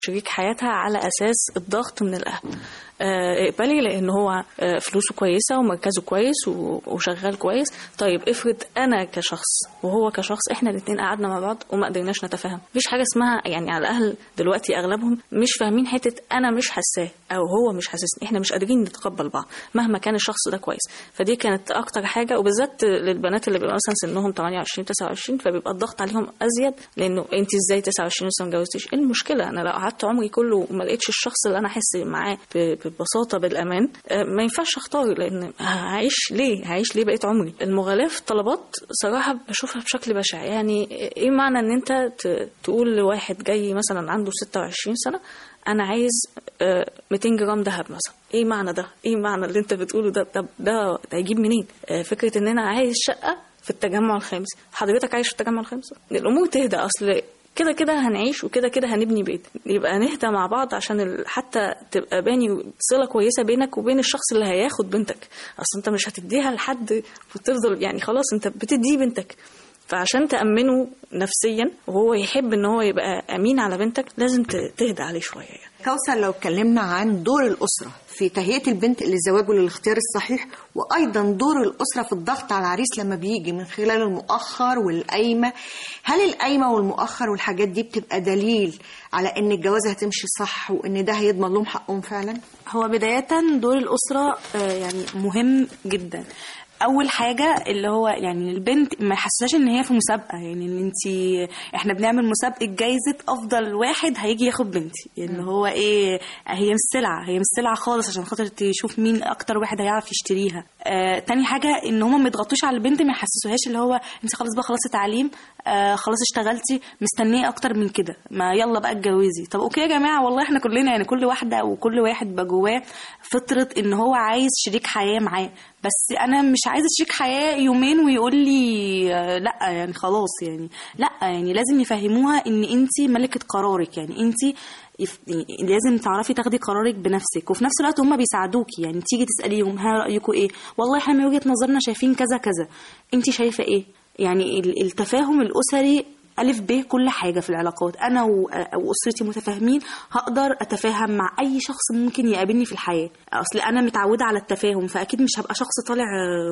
شريك حياتها على اساس الضغط من الاهل آه، اقبلي لان هو آه، فلوسه كويسه ومركزه كويس و- وشغال كويس طيب افرض انا كشخص وهو كشخص احنا الاثنين قعدنا مع بعض وما قدرناش نتفاهم مفيش حاجه اسمها يعني على الاهل دلوقتي اغلبهم مش فاهمين حته انا مش حاساه او هو مش حاسسني احنا مش قادرين نتقبل بعض مهما كان الشخص ده كويس فدي كانت اكتر حاجه وبالذات للبنات اللي بيبقى مثلا سنهم 28 29 فبيبقى الضغط عليهم ازيد لانه انت ازاي 29 لسه ما اتجوزتيش ايه المشكله انا لو قعدت عمري كله وما لقيتش الشخص اللي انا احس معاه ب- ببساطه بالامان آه، ما ينفعش اختار لان هعيش ليه هعيش ليه بقيت عمري المغالاه في الطلبات صراحه بشوفها بشكل بشع يعني ايه معنى ان انت ت- تقول لواحد جاي مثلا عنده 26 سنه انا عايز آه، 200 جرام ذهب مثلا ايه معنى ده ايه معنى اللي انت بتقوله ده طب ده ده هيجيب منين آه، فكره ان انا عايز شقه في التجمع الخامس حضرتك عايش في التجمع الخامس الامور تهدى اصل كده كده هنعيش وكده كده هنبني بيت يبقى نهدى مع بعض عشان ال- حتى تبقى باني صله كويسه بينك وبين الشخص اللي هياخد بنتك اصل انت مش هتديها لحد وتفضل يعني خلاص انت بتديه بنتك فعشان تأمنه نفسيا وهو يحب ان هو يبقى امين على بنتك لازم ت- تهدى عليه شويه يعني. كوثر لو اتكلمنا عن دور الأسرة في تهيئة البنت للزواج وللاختيار الصحيح وأيضا دور الأسرة في الضغط على العريس لما بيجي من خلال المؤخر والقايمة هل القايمة والمؤخر والحاجات دي بتبقى دليل على إن الجوازة هتمشي صح وإن ده هيضمن لهم حقهم فعلا؟ هو بداية دور الأسرة آه، يعني مهم جدا اول حاجه اللي هو يعني البنت ما يحسسهاش ان هي في مسابقه يعني ان انت احنا بنعمل مسابقه جايزه افضل واحد هيجي ياخد بنتي يعني هو ايه هي مش سلعه هي مش سلعه خالص عشان خاطر تشوف مين اكتر واحد هيعرف يشتريها آه تاني حاجه ان هما ما يضغطوش على البنت ما يحسسوهاش اللي هو انت خلاص بقى خلصتي تعليم آه خلاص اشتغلتي مستنيه اكتر من كده ما يلا بقى اتجوزي طب اوكي يا جماعه والله احنا كلنا يعني كل واحده وكل واحد بقى جواه فطره ان هو عايز شريك حياه معاه بس انا مش عايزه شريك حياه يومين ويقول لي آه، لا يعني خلاص يعني لا يعني لازم يفهموها ان انت ملكه قرارك يعني انت يف- لازم تعرفي تاخدي قرارك بنفسك وفي نفس الوقت هم بيساعدوكي يعني تيجي تساليهم ها رايكم ايه والله احنا من وجهه نظرنا شايفين كذا كذا انت شايفه ايه يعني ال- التفاهم الاسري ألف ب كل حاجة في العلاقات أنا و- وأسرتي متفاهمين هقدر أتفاهم مع أي شخص ممكن يقابلني في الحياة أصل أنا متعودة على التفاهم فأكيد مش هبقى شخص طالع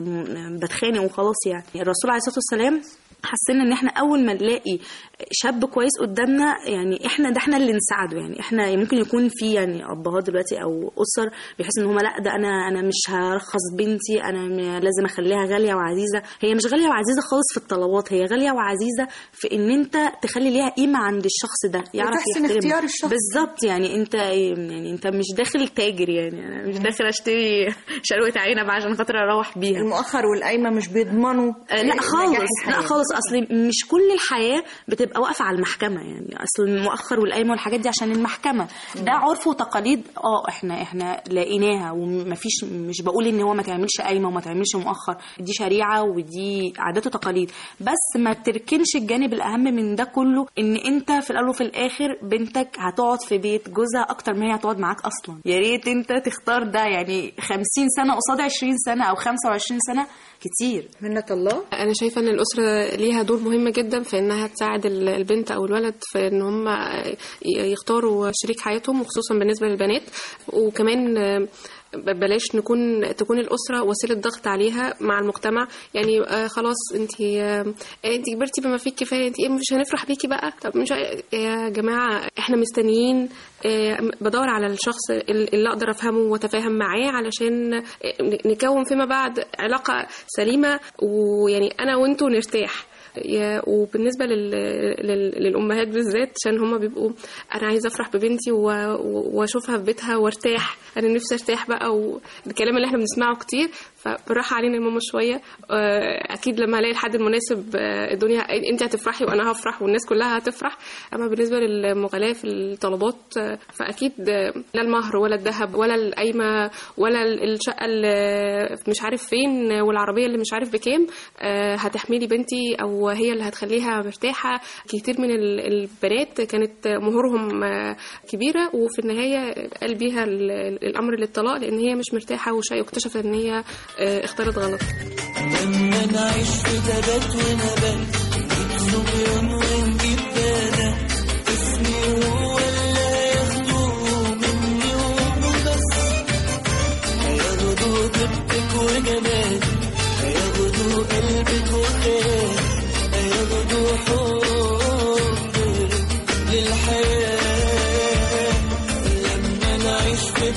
آم، بتخانق وخلاص يعني الرسول عليه الصلاة والسلام حسينا ان احنا اول ما نلاقي شاب كويس قدامنا يعني احنا ده احنا اللي نساعده يعني احنا ممكن يكون في يعني ابهات دلوقتي او اسر بيحسوا ان هم لا ده انا انا مش هرخص بنتي انا م- لازم اخليها غاليه وعزيزه هي مش غاليه وعزيزه خالص في الطلبات هي غاليه وعزيزه في ان انت تخلي ليها قيمه عند الشخص ده يعرف وتحسن يحترمها. اختيار الشخص. بالظبط يعني انت يعني انت مش داخل تاجر يعني انا مش داخل اشتري شروه عنب عشان خاطر اروح بيها المؤخر والقايمة مش بيضمنوا آه، لا نجاح خالص لا الحياة. خالص اصل مش كل الحياه بتبقى واقفه على المحكمه يعني اصل المؤخر والقايمه والحاجات دي عشان المحكمه ده عرف وتقاليد اه احنا احنا لقيناها ومفيش مش بقول ان هو ما تعملش قايمه وما تعملش مؤخر دي شريعه ودي عادات وتقاليد بس ما تركنش الجانب الاهم من ده كله ان انت في الاول وفي الاخر بنتك هتقعد في بيت جوزها اكتر ما هي هتقعد معاك اصلا يا ريت انت تختار ده يعني 50 سنه قصاد 20 سنه او 25 سنه كتير منة الله انا شايفه ان الاسره ليها دور مهم جدا في انها تساعد ال- البنت او الولد في ان هم يختاروا شريك حياتهم وخصوصا بالنسبه للبنات وكمان آه، بلاش نكون تكون الاسره وسيله ضغط عليها مع المجتمع يعني آه خلاص انت آه انت كبرتي بما فيه الكفايه انت ايه مش هنفرح بيكي بقى طب مش ع- يا جماعه احنا مستنيين آه بدور على الشخص ال- اللي اقدر افهمه واتفاهم معاه علشان آه، نكون فيما بعد علاقه سليمه ويعني انا وانتوا نرتاح يا- وبالنسبه لل... لل... للامهات بالذات عشان هما بيبقوا انا عايزه افرح ببنتي و... و- واشوفها في بيتها وارتاح انا نفسي ارتاح بقى والكلام اللي احنا بنسمعه كتير فبالراحه علينا يا ماما شويه آه، اكيد لما الاقي الحد المناسب آه، الدنيا انت هتفرحي وانا هفرح والناس كلها هتفرح اما بالنسبه للمغالاه في الطلبات آه، فاكيد آه، لا المهر ولا الذهب ولا القايمه ولا الشقه اللي مش عارف فين والعربيه اللي مش عارف بكام آه، هتحملي بنتي او هي اللي هتخليها مرتاحه كتير من ال- البنات كانت مهورهم آه، كبيره وفي النهايه قال بيها ال- الامر للطلاق لان هي مش مرتاحه وشيء اكتشفت ان هي آه، اختارت غلط لما نعيش في تبات ونبات نجيب صبيان ونجيب بنات اسمي هو اللي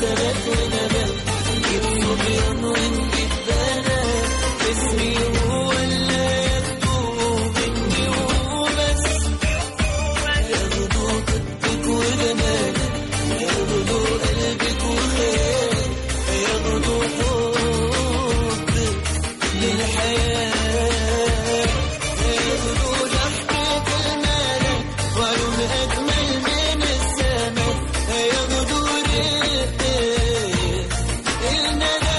تبات ونبات جيب صبيان ونجيب بنات اسمي هو اللي ياخدوه مني وبس ياخدوا طبك وجمالك ياخدوا قلبك وخيالك ياخدوا حبك للحياة ياخدوا ضحكة الملك وعيون أجمل من السماء ياخدوا رق الندى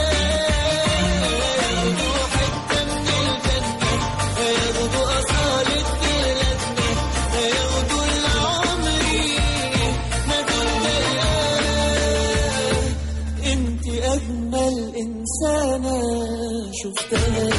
ياخدوا حتة من الجنة ياخدوا أصالة بلادنا ياخدوا العمري ما كنا انت أجمل إنسانة شفتها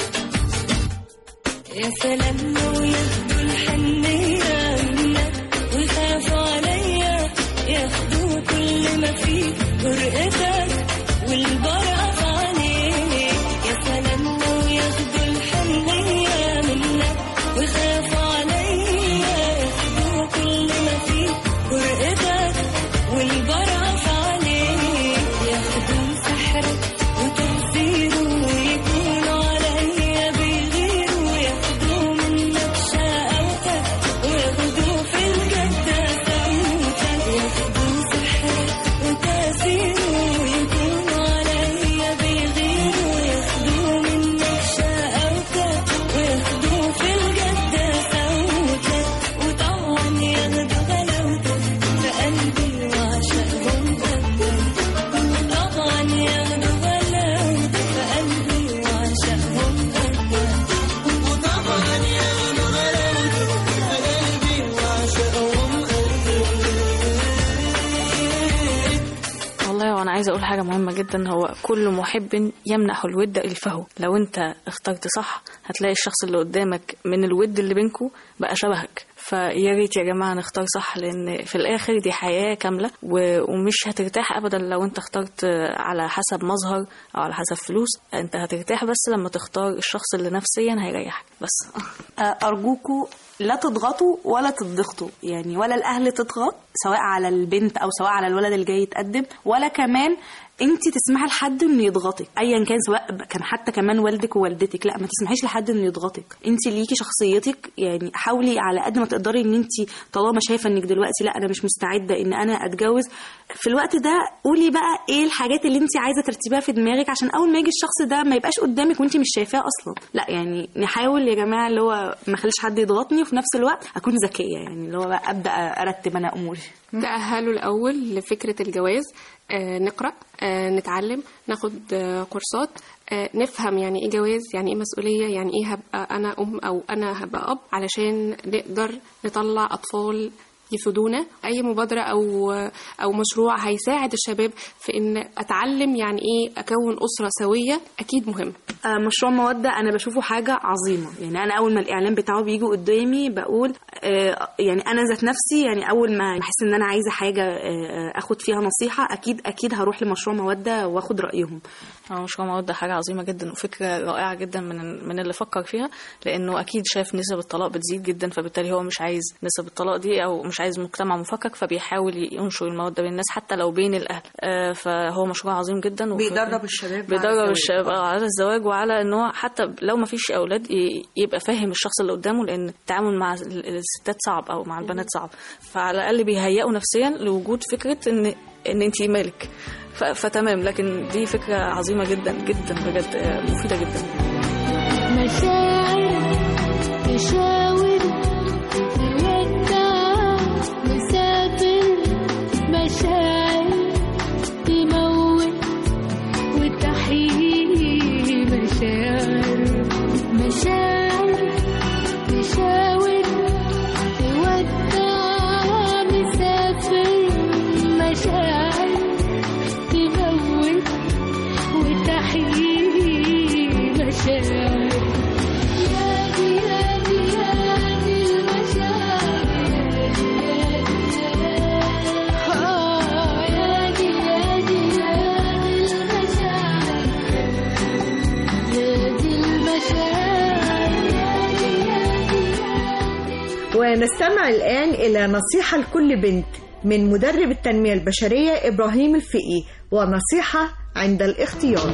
يا سلام لو ياخدوا الحنية منك ويخافوا عليا ياخدوا كل ما فيه جرأتك والبرقة في عينيك يا سلام لو ياخدوا الحنية منك ويخافوا عليا ياخدوا كل ما فيه جرأتك والبرقة في عينيك ياخدوا سحرك وتأثيره ويكونوا عليا بيغيروا ياخدوا منك شقاوتك وياخدوا في الجد سعوتك ياخدوا سحرك وتأثيره ويكونوا عليا بيغيروا ياخدوا منك شقاوتك وياخدوا في الجد سعوتك وطبعا ياخدوا غلاوتك في قلبي وعشقهم قدك طبعا ياخدوا غلاوتك في قلبي وعشقهم قدك وطبعا ياخدوا غلاوتك في قلبي وعشقهم والله وانا عايزه اقول حاجه مهمه جدا هو كل محب يمنح الود الفه لو انت اخترت صح هتلاقي الشخص اللي قدامك من الود اللي بينكو بقى شبهك فيا ريت يا جماعه نختار صح لان في الاخر دي حياه كامله و- ومش هترتاح ابدا لو انت اخترت على حسب مظهر او على حسب فلوس انت هترتاح بس لما تختار الشخص اللي نفسيا هيريحك بس آه، أرجوكوا لا تضغطوا ولا تضغطوا يعني ولا الأهل تضغط سواء على البنت أو سواء على الولد اللي جاي يتقدم ولا كمان انت تسمحي لحد انه يضغطك ايا كان سواء كان حتى كمان والدك ووالدتك لا ما تسمحيش لحد انه يضغطك انت ليكي شخصيتك يعني حاولي على قد ما تقدري ان انت طالما شايفه انك دلوقتي لا انا مش مستعده ان انا اتجوز في الوقت ده قولي بقى ايه الحاجات اللي انت عايزه ترتبيها في دماغك عشان اول ما يجي الشخص ده ما يبقاش قدامك وانت مش شايفاه اصلا لا يعني نحاول يا جماعه اللي هو ما اخليش حد يضغطني وفي نفس الوقت اكون ذكيه يعني اللي هو بقى ابدا ارتب انا اموري تأهلوا الأول لفكرة الجواز آه نقرأ آه نتعلم ناخد آه كورسات آه نفهم يعني ايه جواز يعني ايه مسؤولية يعني ايه هبقى أنا أم أو أنا هبقى أب علشان نقدر نطلع أطفال يفيدونا اي مبادره او او مشروع هيساعد الشباب في ان اتعلم يعني ايه اكون اسره سويه اكيد مهم آه، مشروع مودة أنا بشوفه حاجة عظيمة يعني أنا أول ما الإعلان بتاعه بيجي قدامي بقول آه، يعني أنا ذات نفسي يعني أول ما أحس إن أنا عايزة حاجة آه، أخد فيها نصيحة أكيد أكيد هروح لمشروع مودة وأخد رأيهم هو مشروع مودة حاجة عظيمة جدا وفكرة رائعة جدا من من اللي فكر فيها لأنه أكيد شايف نسب الطلاق بتزيد جدا فبالتالي هو مش عايز نسب الطلاق دي أو مش عايز مجتمع مفكك فبيحاول ينشر المودة بين الناس حتى لو بين الأهل آه، فهو مشروع عظيم جدا وف- بيدرب الشباب على بيدرب الزواج. الشباب آه، على الزواج وعلى ان هو حتى لو ما فيش اولاد ي- يبقى فاهم الشخص اللي قدامه لان التعامل مع ال- الستات صعب او مع البنات صعب فعلى الاقل بيهيئوا نفسيا لوجود فكره ان ان انت مالك ف- فتمام لكن دي فكره عظيمه جدا جدا بجد آه، مفيده جدا مشاعر تشاور تودع مسافر مشاعر تموت وتحيي مشاعر مشاعر تشاور تودع مسافر مشاعر تموت وتحيي مشاعر يا دي يا دي يا دي المشاعر يا دي آه، يا دي يا دي يا دي المشاعر يا دي المشاعر يا دي يا دي ونستمع الآن إلى نصيحة لكل بنت من مدرب التنمية البشرية إبراهيم الفقي ونصيحة عند الاختيار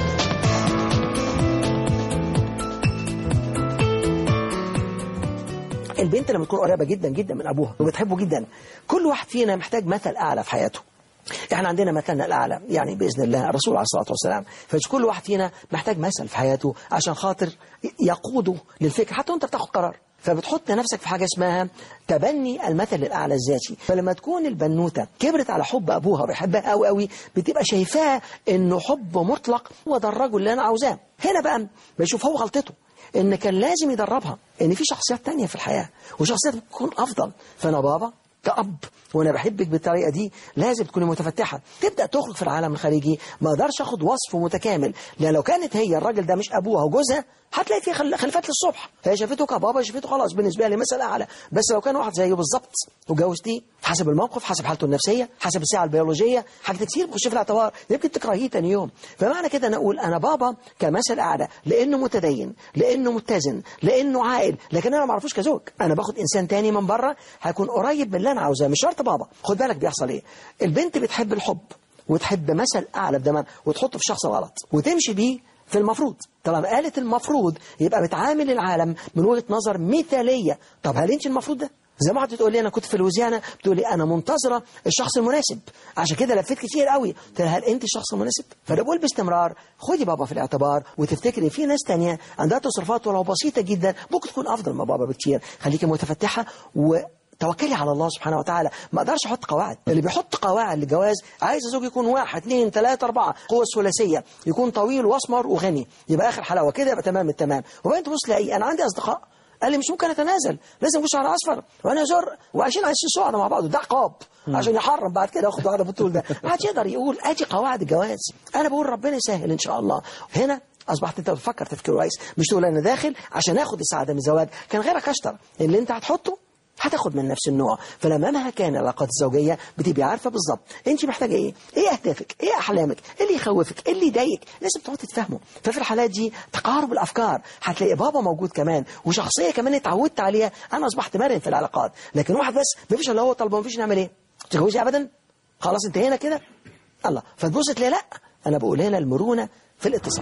البنت لما تكون قريبه جدا جدا من ابوها وبتحبه جدا كل واحد فينا محتاج مثل اعلى في حياته احنا عندنا مثلنا الاعلى يعني باذن الله الرسول عليه الصلاه والسلام فكل واحد فينا محتاج مثل في حياته عشان خاطر يقوده للفكر حتى وانت بتاخد قرار فبتحط نفسك في حاجه اسمها تبني المثل الاعلى الذاتي فلما تكون البنوته كبرت على حب ابوها وبيحبها قوي قوي بتبقى شايفاه انه حب مطلق هو ده الرجل اللي انا عاوزاه هنا بقى بيشوف هو غلطته ان كان لازم يدربها ان في شخصيات تانية في الحياة وشخصيات بتكون افضل فانا بابا كأب وانا بحبك بالطريقه دي لازم تكوني متفتحه تبدا تخرج في العالم الخارجي ما اقدرش اخد وصف متكامل لان لو كانت هي الراجل ده مش ابوها وجوزها هتلاقي فيه خل- خلافات للصبح فهي شافته كبابا شافته خلاص بالنسبه لي مثل اعلى بس لو كان واحد زيه بالظبط وجوزتيه حسب الموقف حسب حالته النفسيه حسب الساعه البيولوجيه حاجات كتير بتخش في الاعتبار يمكن تكرهيه تاني يوم فمعنى كده انا اقول انا بابا كمثل اعلى لانه متدين لانه متزن لانه عاقل لكن انا ما اعرفوش كزوج انا باخد انسان تاني من بره هيكون قريب من اللي انا عاوزاه مش شرط بابا خد بالك بيحصل ايه البنت بتحب الحب وتحب مثل اعلى بدمان وتحطه في شخص غلط وتمشي بيه في المفروض طالما قالت المفروض يبقى بتعامل العالم من وجهه نظر مثاليه طب هل انت المفروض ده زي ما قعدت تقول لي انا كنت في لوزيانا بتقول لي انا منتظره الشخص المناسب عشان كده لفيت كتير قوي قلت لها هل انت الشخص المناسب فانا بقول باستمرار خدي بابا في الاعتبار وتفتكري في ناس تانية عندها تصرفات ولو بسيطه جدا ممكن تكون افضل من بابا بكتير خليكي متفتحه و توكلي على الله سبحانه وتعالى ما اقدرش احط قواعد اللي بيحط قواعد للجواز عايز زوج يكون واحد اثنين ثلاثة أربعة قوة ثلاثية يكون طويل واسمر وغني يبقى آخر حلاوة كده يبقى تمام التمام وبعدين تبص تلاقي أنا عندي أصدقاء قال لي مش ممكن اتنازل لازم اخش على اصفر وانا زر وعايشين عايشين سعداء مع بعض وده عقاب عشان يحرم بعد كده ياخد واحده بالطول ده ما حدش يقدر يقول ادي قواعد الجواز انا بقول ربنا يسهل ان شاء الله هنا اصبحت انت بتفكر تفكير كويس مش تقول انا داخل عشان اخد السعاده من الزواج كان غيرك اشطر اللي انت هتحطه هتاخد من نفس النوع فلما مهما كان العلاقات الزوجيه بتبقي عارفه بالظبط انت محتاجه ايه ايه اهدافك ايه احلامك ايه اللي يخوفك ايه اللي يضايقك لازم تقعدوا تتفاهموا ففي الحالات دي تقارب الافكار هتلاقي بابا موجود كمان وشخصيه كمان اتعودت عليها انا اصبحت مرن في العلاقات لكن واحد بس مفيش الا هو طالبه مفيش نعمل ايه تتجوزي ابدا خلاص انتهينا كده الله فتبص تلاقي لا انا بقول هنا المرونه في الاتصال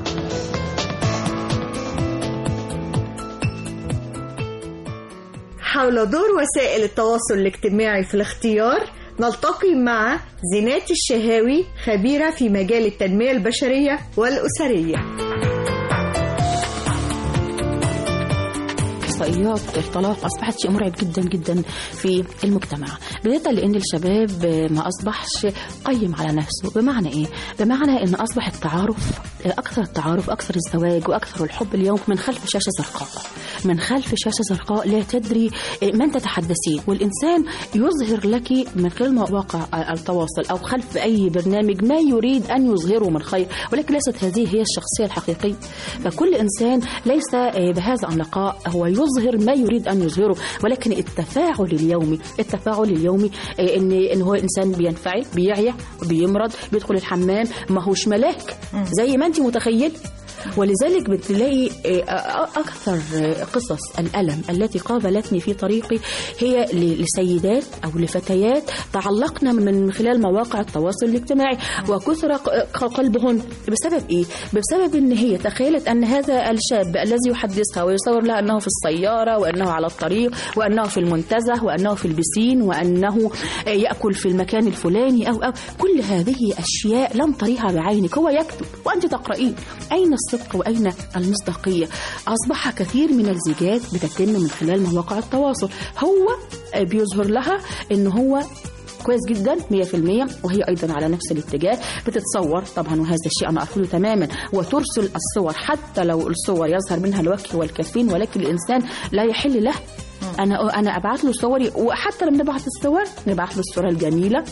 حول دور وسائل التواصل الاجتماعي في الاختيار نلتقي مع زينات الشهاوي خبيرة في مجال التنمية البشرية والأسرية احصائيات الطلاق اصبحت شيء مرعب جدا جدا في المجتمع بدايه لان الشباب ما اصبحش قيم على نفسه بمعنى ايه بمعنى ان اصبح التعارف اكثر التعارف اكثر الزواج واكثر الحب اليوم من خلف شاشه زرقاء من خلف شاشه زرقاء لا تدري من تتحدثين والانسان يظهر لك من خلال مواقع التواصل او خلف اي برنامج ما يريد ان يظهره من خير ولكن ليست هذه هي الشخصيه الحقيقيه فكل انسان ليس بهذا اللقاء هو يظهر ما يريد ان يظهره ولكن التفاعل اليومي التفاعل اليومي آه، ان ان هو انسان بينفعل بيعيا بيمرض بيدخل الحمام ما هوش ملاك زي ما انت متخيل ولذلك بتلاقي آه، أكثر آه، قصص الألم التي قابلتني في طريقي هي ل- لسيدات أو لفتيات تعلقن من خلال مواقع التواصل الاجتماعي وكثر ق- قلبهن بسبب إيه؟ بسبب إن هي تخيلت أن هذا الشاب الذي يحدثها ويصور لها أنه في السيارة وأنه على الطريق وأنه في المنتزه وأنه في البسين وأنه آه، يأكل في المكان الفلاني أو أو كل هذه أشياء لم تريها بعينك هو يكتب وأنت تقرأين أين الصدق وأين المصداقية أصبح كثير من الزيجات بتتم من خلال مواقع التواصل هو آه، بيظهر لها أن هو كويس جدا 100% وهي ايضا على نفس الاتجاه بتتصور طبعا وهذا الشيء انا ارفضه تماما وترسل الصور حتى لو الصور يظهر منها الوجه والكفين ولكن الانسان لا يحل له انا انا ابعت له صوري وحتى لما نبعت الصور نبعت له الصوره الجميله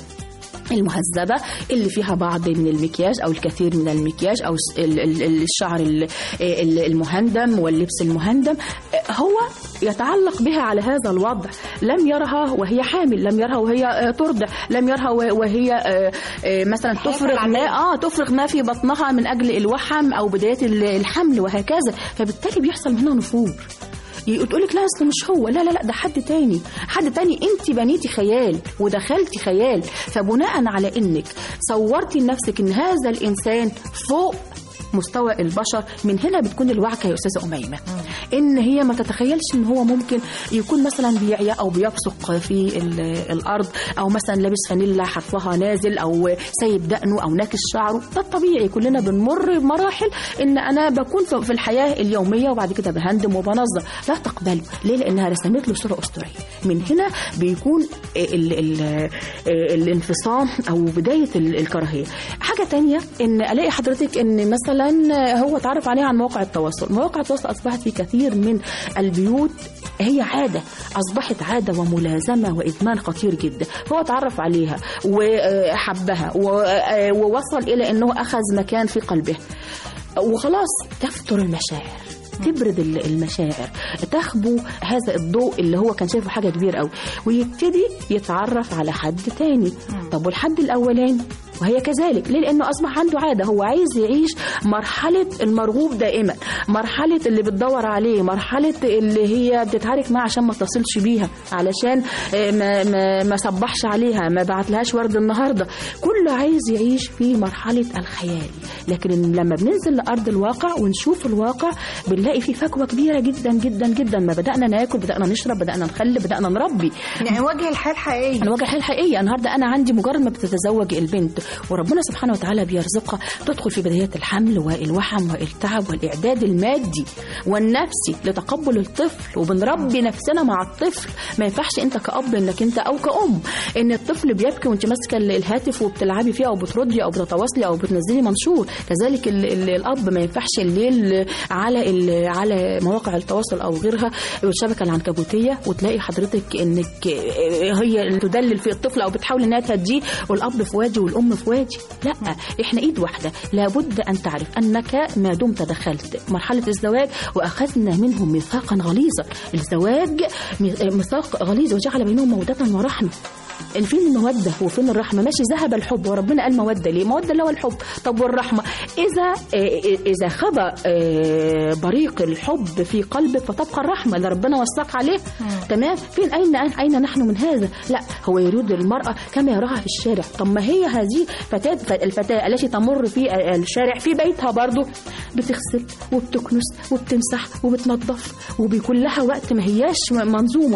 المهذبة اللي فيها بعض من المكياج أو الكثير من المكياج أو س- ال- ال- الشعر ال- ال- المهندم واللبس المهندم هو يتعلق بها على هذا الوضع لم يرها وهي حامل لم يرها وهي آه، ترضع لم يرها وه- وهي آه، آه، مثلا تفرغ ما اه تفرغ ما في بطنها من أجل الوحم أو بداية ال- الحمل وهكذا فبالتالي بيحصل منها نفور تقول لك لا اصل مش هو لا لا لا ده حد تاني حد تاني انت بنيتي خيال ودخلتي خيال فبناء على انك صورتي لنفسك ان هذا الانسان فوق مستوى البشر من هنا بتكون الوعكه يا استاذه اميمه ان هي ما تتخيلش ان هو ممكن يكون مثلا بيعيا او بيبصق في ال- الارض او مثلا لابس فانيلا حرفها نازل او سايب دقنه او ناكس شعره ده الطبيعي كلنا بنمر بمراحل ان انا بكون في- في الحياه اليوميه وبعد كده بهندم وبنظر لا تقبله ليه لانها رسمت له صوره اسطوريه من هنا بيكون ال ال الانفصام او بدايه ال- الكراهيه حاجه تانية ان الاقي حضرتك ان مثلا هو اتعرف عليها عن مواقع التواصل مواقع التواصل اصبحت في كثير من البيوت هي عاده اصبحت عاده وملازمه وادمان خطير جدا هو اتعرف عليها وحبها و- ووصل الى انه اخذ مكان في قلبه وخلاص تفتر المشاعر تبرد ال- المشاعر تخبو هذا الضوء اللي هو كان شايفه حاجه كبيره قوي ويبتدي يتعرف على حد تاني طب والحد الاولاني وهي كذلك ليه لانه اصبح عنده عاده هو عايز يعيش مرحله المرغوب دائما مرحله اللي بتدور عليه مرحله اللي هي بتتعارك معاه عشان ما تصلش بيها علشان آه، ما ما ما صبحش عليها ما بعتلهاش ورد النهارده كله عايز يعيش في مرحله الخيال لكن لما بننزل لارض الواقع ونشوف الواقع بنلاقي في فجوه كبيره جدا جدا جدا ما بدانا ناكل بدانا نشرب بدانا نخلف بدانا نربي يعني وجه الحياه الحقيقيه انا واجهه الحياه الحقيقيه النهارده انا عندي مجرد ما بتتزوج البنت وربنا سبحانه وتعالى بيرزقها تدخل في بدايات الحمل والوحم والتعب والاعداد المادي والنفسي لتقبل الطفل وبنربي نفسنا مع الطفل ما ينفعش انت كاب انك انت او كأم ان الطفل بيبكي وانت ماسكه ال- الهاتف وبتلعبي فيه او بتردي او بتتواصلي او بتنزلي منشور كذلك ال ال الاب ما ينفعش الليل على ال على مواقع التواصل او غيرها والشبكه العنكبوتيه وتلاقي حضرتك انك هي اللي تدلل في الطفل او بتحاول انها تهديه والاب في وادي والام في وادي لا احنا ايد واحده لابد ان تعرف انك ما دمت دخلت مرحله الزواج واخذنا منهم ميثاقا غليظا الزواج ميثاق غليظ وجعل بينهم موده ورحمه فين المودة وفين الرحمة ماشي ذهب الحب وربنا قال مودة ليه مودة اللي هو الحب طب والرحمة إذا إذا خبى آه، بريق الحب في قلبك فتبقى الرحمة اللي ربنا وثق عليه تمام فين أين أين نحن من هذا لا هو يريد المرأة كما يراها في الشارع طب ما هي هذه فتاة الفتاة التي تمر في الشارع في بيتها برضو بتغسل وبتكنس وبتمسح وبتنظف وبيكون لها وقت ما هياش منظومة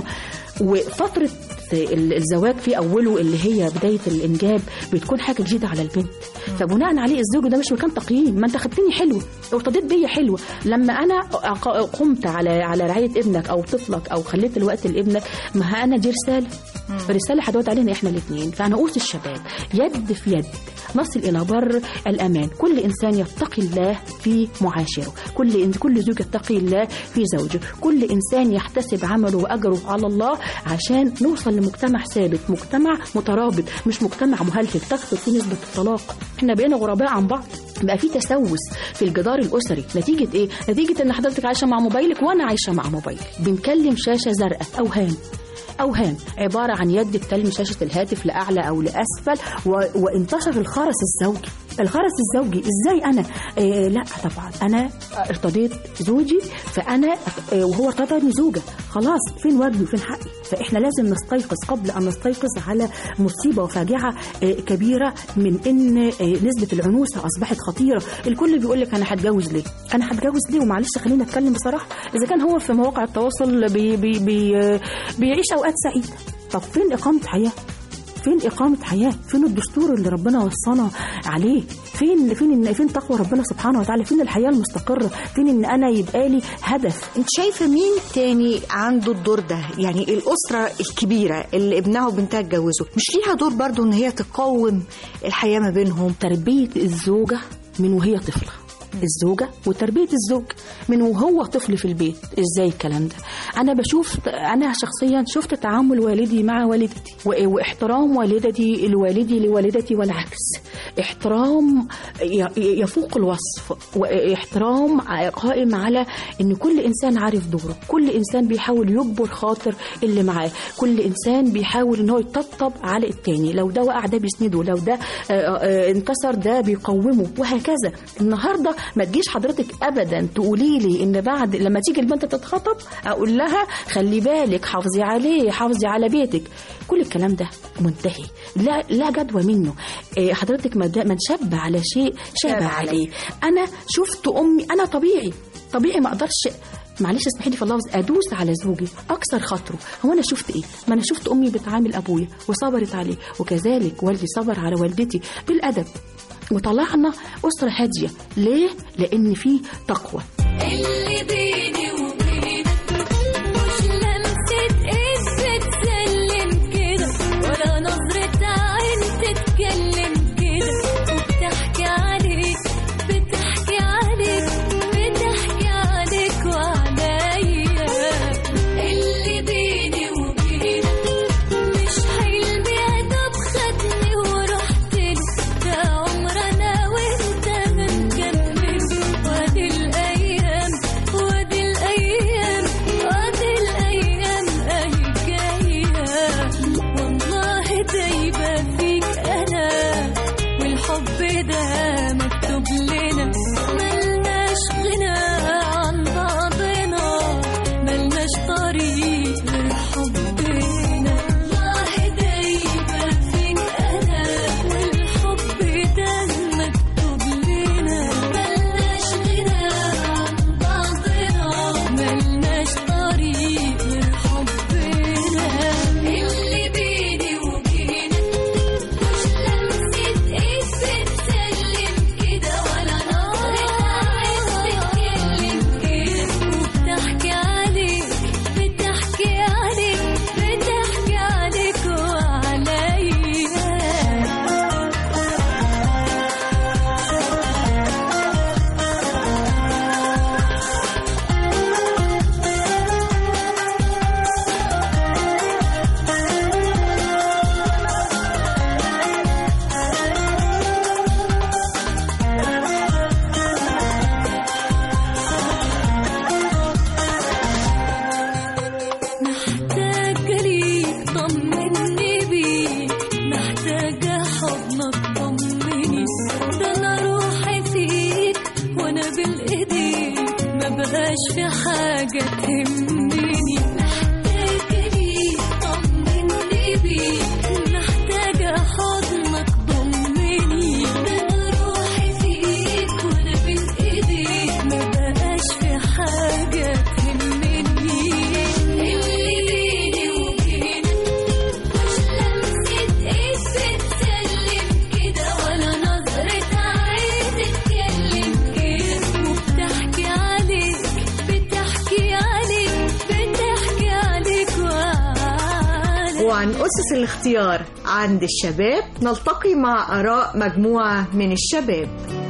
وفترة الزواج في اوله اللي هي بدايه الانجاب بتكون حاجه جديده على البنت فبناء عليه الزوج ده مش مكان تقييم ما انت خدتني حلوه ارتضيت بيا حلوه لما انا أق- قمت على على رعايه ابنك او طفلك او خليت الوقت لابنك ما ها انا دي رساله رساله هتعود علينا احنا الاثنين فانا اوصي الشباب يد في يد نصل الى بر الامان كل انسان يتقي الله في معاشره كل كل زوج يتقي الله في زوجه كل انسان يحتسب عمله واجره على الله عشان نوصل لمجتمع ثابت مجتمع مترابط مش مجتمع مهلهل تكثر فيه نسبه الطلاق احنا بقينا غرباء عن بعض بقى في تسوس في الجدار الاسري نتيجه ايه نتيجه ان حضرتك عايشه مع موبايلك وانا عايشه مع موبايلي بنكلم شاشه زرقاء اوهام أوهام عبارة عن يد بتلم شاشة الهاتف لأعلى أو لأسفل و... وانتشر الخرس الزوجي الخرس الزوجي ازاي انا آه لا طبعا انا ارتضيت زوجي فانا آه وهو ارتضاني زوجه خلاص فين واجبي وفين حقي فاحنا لازم نستيقظ قبل ان نستيقظ على مصيبه وفاجعه آه كبيره من ان آه نسبه العنوسه اصبحت خطيره الكل بيقول لك انا هتجوز ليه انا هتجوز ليه ومعلش خليني اتكلم بصراحه اذا كان هو في مواقع التواصل بي بي بي آه بيعيش اوقات سعيده طب فين اقامه حياه فين إقامة حياة؟ فين الدستور اللي ربنا وصانا عليه؟ فين فين إن فين تقوى ربنا سبحانه وتعالى؟ فين الحياة المستقرة؟ فين إن أنا يبقى لي هدف؟ انت شايفه مين تاني عنده الدور ده يعني الاسره الكبيره اللي ابنها وبنتها اتجوزوا مش ليها دور برضو ان هي تقوم الحياه ما بينهم تربية الزوجة من وهي طفلة الزوجة وتربية الزوج من وهو طفل في البيت ازاي الكلام ده انا بشوف انا شخصيا شفت تعامل والدي مع والدتي و- واحترام والدتي لوالدي لوالدتي والعكس احترام ي- يفوق الوصف واحترام قائم على ان كل انسان عارف دوره كل انسان بيحاول يجبر خاطر اللي معاه كل انسان بيحاول ان هو يطبطب على التاني لو ده وقع ده بيسنده لو ده آه، آه، انكسر ده بيقومه وهكذا النهارده ما تجيش حضرتك ابدا تقولي لي ان بعد لما تيجي البنت تتخطب اقول لها خلي بالك حافظي عليه حافظي على بيتك كل الكلام ده منتهي لا لا جدوى منه إيه، حضرتك ما دا- من شب على شيء شاب عليه انا شفت امي انا طبيعي طبيعي ما اقدرش معلش اسمحي لي في اللفظ ادوس على زوجي اكسر خاطره هو انا شفت ايه ما انا شفت امي بتعامل ابويا وصبرت عليه وكذلك والدي صبر على والدتي بالادب وطلعنا اسره هاديه ليه لان في تقوى اللي بيني وبينك مش لمسة ايد بتسلم كده ولا نظرة عين تتكلم كده وبتحكي عليك بتحكي عليك بتحكي عليك وعليا اللي بيني وبينك مش حلم يا دوب خدني ورحت له ده عمر انا وانت هنكمل وادي الايام وادي الايام وادي الايام اهي جايه والله دايبه فيك انا والحب ده مكتوب لنا ملناش غنى عن بعضنا ملناش طريق غير حبنا والله دايبه فيك انا والحب ده مكتوب لنا ملناش غنى عن بعضنا ملناش طريق غير حبنا اللي بيني وبينك مش لمسة ايد بتسلم كده ولا نظرة عين تتكلم كده وبتحكي عليك بتحكي عليك بتحكي عليك وعليا محتاجة ليك طمني بيك محتاجة حضنك طمني ده أنا روحي فيك وأنا بالإيديك ما بقاش في حاجة تهمني محتاجة ليك طمني بيك محتاجة حضنك ضمني ده أنا روحي فيك وأنا بالإيديك ما بقاش في حاجة تهمني اللي بيني وبينك مش لمسة ايد بتسلم كده ولا نظرة عين تتكلم كده وبتحكي عليك بتحكي عليك بتحكي عليك وعليك وعن أسس الاختيار عند الشباب نلتقي مع آراء مجموعة من الشباب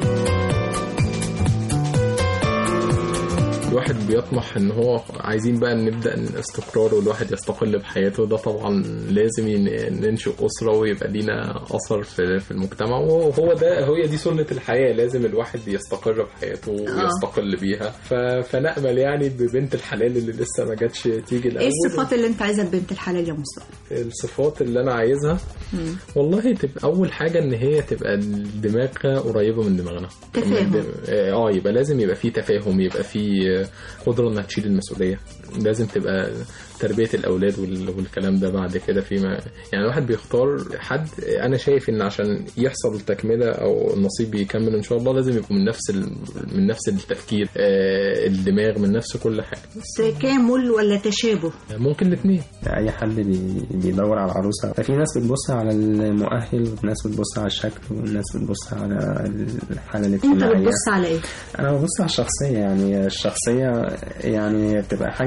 الواحد بيطمح ان هو عايزين بقى نبدا الاستقرار والواحد يستقل بحياته ده طبعا لازم ين- ننشئ اسره ويبقى لينا اثر في في المجتمع وهو ده هي دي سنه الحياه لازم الواحد يستقر بحياته ويستقل بيها ف... فنامل يعني ببنت الحلال اللي لسه ما جاتش تيجي الاول ايه الصفات اللي انت عايزها في بنت الحلال يا مصطفى الصفات اللي انا عايزها والله تبقى اول حاجه ان هي تبقى دماغها قريبه من دماغنا تفاهم. اه يبقى لازم يبقى في تفاهم يبقى في قدره انها تشيل المسؤوليه لازم تبقى تربيه الاولاد وال- والكلام ده بعد كده فيما يعني الواحد بيختار حد انا شايف ان عشان يحصل تكمله او النصيب يكمل ان شاء الله لازم يبقوا من نفس ال... من نفس التفكير آه الدماغ من نفس كل حاجه تكامل ولا تشابه ممكن الاثنين اي حد بي- بيدور على عروسه ففي ناس بتبص على المؤهل وناس بتبص على الشكل وناس بتبص على الحاله انت الاجتماعيه بتبص على ايه انا ببص على الشخصيه يعني الشخصيه يعني بتبقى حاجه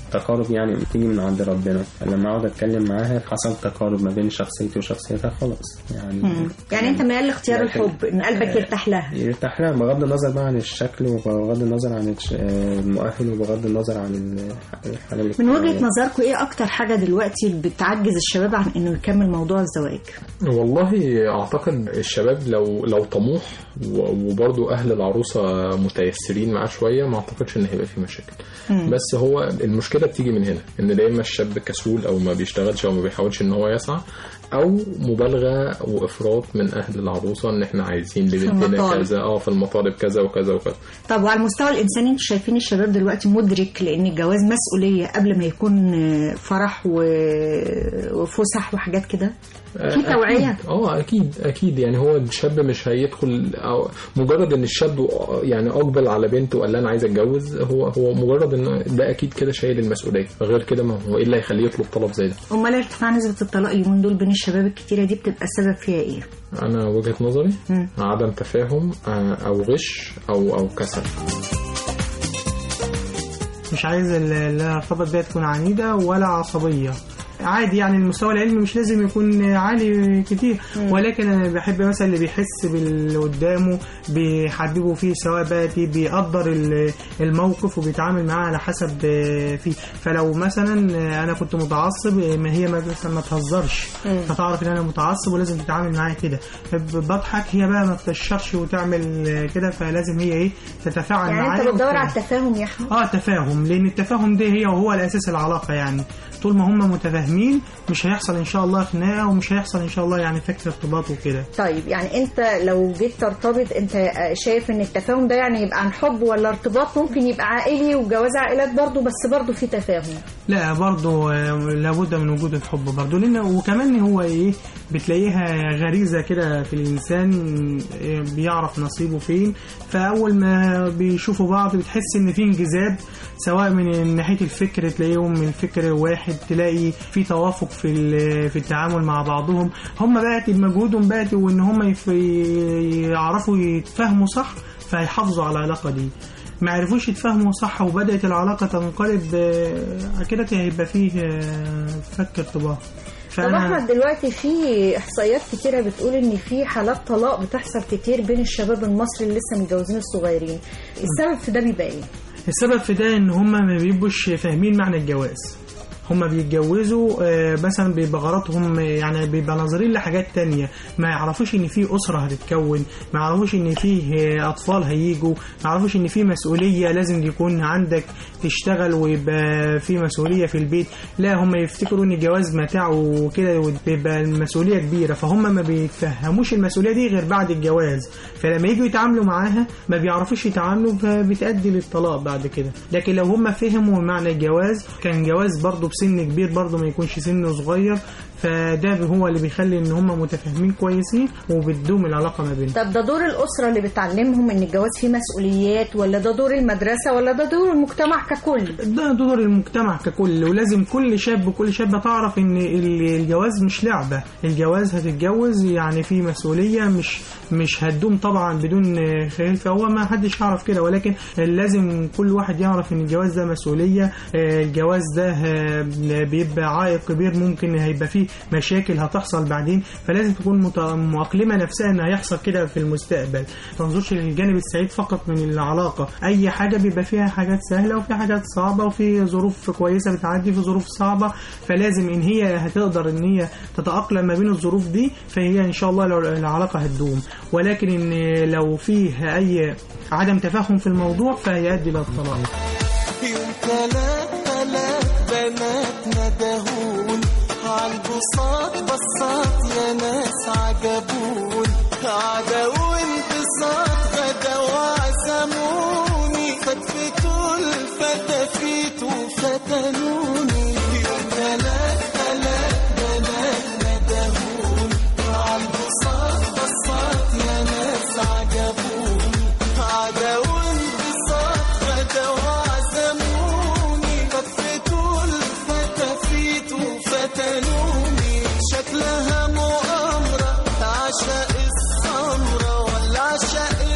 تقارب يعني بتيجي من عند ربنا لما اقعد اتكلم معاها حصل تقارب ما بين شخصيتي وشخصيتها خلاص يعني مم. يعني انت ميال لاختيار لكن- الحب ان قلبك يرتاح لها يرتاح لها بغض النظر بقى عن الشكل وبغض النظر عن الش- المؤهل وبغض النظر عن ال- الحاله من الاجتماعية. وجهة نظركم ايه اكتر حاجة دلوقتي بتعجز الشباب عن انه يكمل موضوع الزواج والله اعتقد الشباب لو لو طموح و- وبرضه اهل العروسه متيسرين معاه شويه ما اعتقدش ان هيبقى في مشاكل مم. بس هو المشكله بتيجي من هنا ان يا اما الشاب كسول او ما بيشتغلش او ما بيحاولش ان هو يسعى او مبالغه وافراط من اهل العروسه ان احنا عايزين لبنتنا المطالب. كذا اه في المطالب كذا وكذا وكذا طب وعلى المستوى الانساني انتوا شايفين الشباب دلوقتي مدرك لان الجواز مسؤولية قبل ما يكون آه، فرح و- وفسح وحاجات كده في توعية أكيد. اه اكيد اكيد يعني هو الشاب مش هيدخل أو مجرد ان الشاب يعني اقبل على بنت وقال لها انا عايز اتجوز هو هو مجرد ان ده اكيد كده شايل المسؤوليه غير كده ما هو ايه اللي هيخليه يطلب طلب زي ده امال ارتفاع نسبة الطلاق اليومين دول بين الشباب الكتيرة دي بتبقى السبب فيها ايه؟ انا وجهه نظري مم. عدم تفاهم آه، او غش او او كسل مش عايز ال- اللي انا ارتبط بيها تكون عنيدة ولا عصبية عادي يعني المستوى العلمي مش لازم يكون عالي كتير ولكن انا بحب مثلا اللي بيحس باللي قدامه بيحببه فيه سواء بقى دي بيقدر ال- الموقف وبيتعامل معاه على حسب آه، فيه فلو مثلا آه، انا كنت متعصب آه، ما هي مثلا ما تهزرش مم. فتعرف ان انا متعصب ولازم تتعامل معايا كده بضحك هي بقى ما تشرش وتعمل آه، كده فلازم هي ايه تتفاعل يعني معايا انت بتدور وت- على التفاهم يا احمد اه تفاهم لان التفاهم ده هي وهو الاساس العلاقه يعني طول ما هم متفاهمين مش هيحصل ان شاء الله خناقه ومش هيحصل ان شاء الله يعني فكره ارتباط وكده طيب يعني انت لو جيت ترتبط انت شايف ان التفاهم ده يعني يبقى عن حب ولا ارتباط ممكن يبقى عائلي وجواز عائلات برضو بس برضو في تفاهم لا برضه آه، لابد من وجود الحب برضه لان وكمان هو ايه بتلاقيها غريزه كده في الانسان آه، بيعرف نصيبه فين فاول ما بيشوفوا بعض بتحس ان في انجذاب سواء من ناحيه الفكر تلاقيهم من فكر واحد تلاقي في توافق في ال- في التعامل مع بعضهم هم بقت بمجهودهم بقت وان هم يف- يعرفوا يتفاهموا صح فيحافظوا على العلاقه دي ما عرفوش يتفاهموا صح وبدأت العلاقة تنقلب آه، كده هيبقى فيه آه، فك ارتباط طب احمد دلوقتي في احصائيات كتيره بتقول ان في حالات طلاق بتحصل كتير بين الشباب المصري اللي لسه متجوزين الصغيرين السبب في ده بيبقى ايه السبب في ده ان هم ما بيبقوش فاهمين معنى الجواز هم بيتجوزوا آه، مثلا بيبقى غلطهم يعني بيبقى ناظرين لحاجات تانية ما يعرفوش ان في اسره هتتكون ما يعرفوش ان في آه، اطفال هيجوا ما يعرفوش ان في مسؤوليه لازم يكون عندك تشتغل ويبقى في مسؤوليه في البيت لا هم يفتكروا ان الجواز متاع وكده وبيبقى المسؤوليه كبيره فهم ما بيتفهموش المسؤوليه دي غير بعد الجواز فلما يجوا يتعاملوا معاها ما بيعرفوش يتعاملوا فبتأدي للطلاق بعد كده لكن لو هم فهموا معنى الجواز كان جواز برضه بسن كبير برضه ما يكونش سن صغير فده هو اللي بيخلي ان هم متفاهمين كويسين وبتدوم العلاقه ما بينهم طب ده دور الاسره اللي بتعلمهم ان الجواز فيه مسؤوليات ولا ده دور المدرسه ولا ده دور المجتمع ككل ده دور المجتمع ككل ولازم كل شاب وكل شابة تعرف ان ال- الجواز مش لعبة الجواز هتتجوز يعني في مسؤولية مش مش هتدوم طبعا بدون خيال فهو ما حدش يعرف كده ولكن لازم كل واحد يعرف ان الجواز ده مسؤولية آه، الجواز ده آه، بيبقى عائق كبير ممكن هيبقى فيه مشاكل هتحصل بعدين فلازم تكون مت- مؤقلمة نفسها ان هيحصل كده في المستقبل ما تنظرش للجانب السعيد فقط من العلاقة اي حاجة بيبقى فيها حاجات سهلة وفي حاجات صعبة وفي ظروف كويسة بتعدي في ظروف صعبة فلازم ان هي هتقدر ان هي تتأقلم ما بين الظروف دي فهي ان شاء الله لو العلاقة هتدوم ولكن ان لو فيه اي عدم تفاهم في الموضوع فهيؤدي للطلاق يوم تلات تلات بنات ندهون عالبساط بساط يا ناس عجبون عدا وانبساط غدا وعزموني فتفتوا الفتافيت وفتنوني يوم تلات تلات بنات ندهون عالبساط بساط يا ناس عجبون عدا وانبساط غدا وعزموني فتفتوا الفتافيت وفتنوني شكلها مؤامرة عشاء السمرة ولا عشاء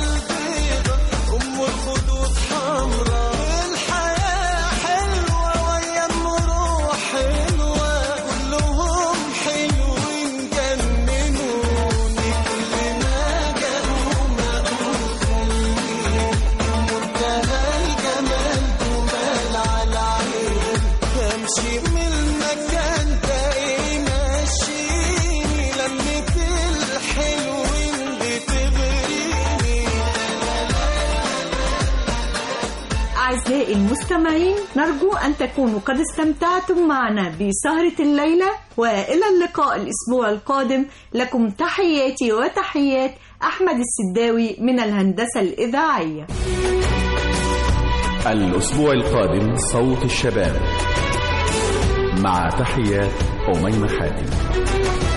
أعزائي المستمعين نرجو أن تكونوا قد استمتعتم معنا بسهرة الليلة وإلى اللقاء الأسبوع القادم لكم تحياتي وتحيات أحمد السداوي من الهندسة الإذاعية الأسبوع القادم صوت الشباب مع تحيات أميمة حاتم